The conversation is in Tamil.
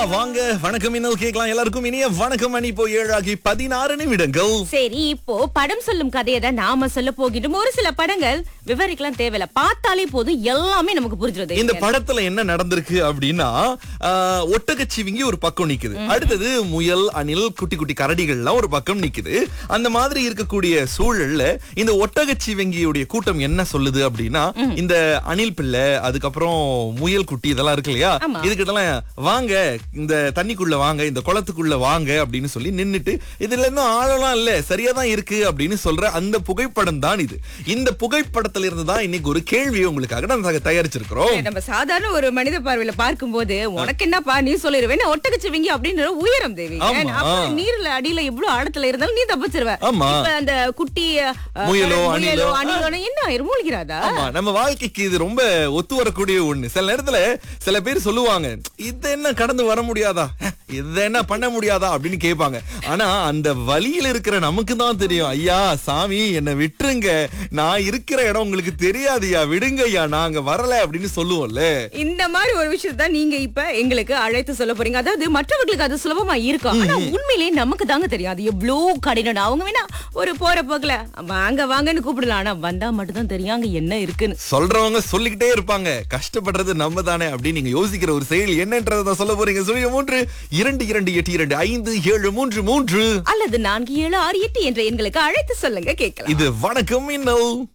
வாங்க வணக்கம் இன்னும் கேட்கலாம் எல்லாருக்கும் இனிய வணக்கம் மணி இப்போ ஏழாகி பதினாறு நிமிடங்கள் சரி இப்போ படம் சொல்லும் கதையை தான் நாம சொல்ல போகிட்டோம் ஒரு சில படங்கள் விவரிக்கலாம் தேவையில்ல பார்த்தாலே போதும் எல்லாமே நமக்கு புரிஞ்சிருது இந்த படத்துல என்ன நடந்திருக்கு அப்படின்னா ஆஹ், ஒட்டகச்சிவிங்கி ஒரு பக்கம் நிக்குது அடுத்தது முயல் அணில் குட்டி குட்டி கரடிகள்லாம் ஒரு பக்கம் நிக்குது அந்த மாதிரி இருக்கக்கூடிய சூழல்ல இந்த ஒட்டகச்சிவிங்கியுடைய கூட்டம் என்ன சொல்லுது அப்படின்னா இந்த அணில் பிள்ளை அதுக்கப்புறம் முயல் குட்டி இதெல்லாம் இருக்கு இல்லையா ஆமா. இதுக்கிட்டலாம் வாங்க இந்த தண்ணிக்குள்ள வாங்க இந்த குளத்துக்குள்ள வாங்க அப்படின்னு சொல்லி நின்னுட்டு இதுல இன்னும் ஆழலாம் இல்ல சரியா தான் இருக்கு அப்படின்னு சொல்ற அந்த புகைப்படம் தான் இது இந்த புகைப்படத்துல இருந்து தான் இன்னைக்கு ஒரு கேள்வியை உங்களுக்காக நாங்க தயாரிச்சிருக்கிறோம் நம்ம சாதாரண ஒரு மனித பார்வையில பார்க்கும்போது உனக்கு என்னப்பா நீ சொல்லிருவேன் ஒட்டகச்சிவிங்கி அப்படின்ற உயரம் தேவி ஆமா. அப்புறம் நீர்ல அடியில எவ்வளவு ஆழத்துல இருந்தாலும் நீ தப்பிச்சிருவ ஆமா. இப்ப அந்த குட்டி அஹ், முயலோ, முயலோ அணிலோ. அணிலோ என்ன ஆயிரும் மூழ்கிறாதா ஆமா நம்ம வாழ்க்கைக்கு இது ரொம்ப ஒத்து வரக்கூடிய ஒண்ணு சில நேரத்துல சில பேர் சொல்லுவாங்க இது என்ன கடந்து வர முடியாதா இது என்ன பண்ண முடியாதா அப்படின்னு கேட்பாங்க ஆனா அந்த வழியில இருக்கிற நமக்கு தான் தெரியும் ஐயா சாமி என்னை விட்டுருங்க நான் இருக்கிற இடம் உங்களுக்கு தெரியாதுயா விடுங்க ஐயா நாங்க வரல அப்படின்னு சொல்லுவோம்ல இந்த மாதிரி ஒரு விஷயத்தை நீங்க இப்ப எங்களுக்கு அழைத்து சொல்ல போறீங்க அதாவது மற்றவர்களுக்கு அது சுலபமா இருக்கும் ஆனா உண்மையிலேயே நமக்கு தாங்க தெரியும் அது எவ்வளவு கடினம் அவங்க வேணா ஒரு போற போக்குல வாங்க வாங்கன்னு கூப்பிடலாம் ஆனா வந்தா மட்டும் தான் தெரியும் அங்க என்ன இருக்குன்னு சொல்றவங்க சொல்லிக்கிட்டே இருப்பாங்க கஷ்டப்படுறது நம்ம தானே அப்படின்னு நீங்க யோசிக்கிற ஒரு செயல் என்னன்றதை சொல்ல போறீங்க சொல்லுங்க மூன்று இரண்டு இரண்டு எட்டு இரண்டு ஐந்து ஏழு மூன்று மூன்று அல்லது நான்கு ஏழு ஆறு எட்டு என்ற எண்களுக்கு அழைத்து சொல்லுங்க கேட்கலாம் இது வணக்கம் இன்னும்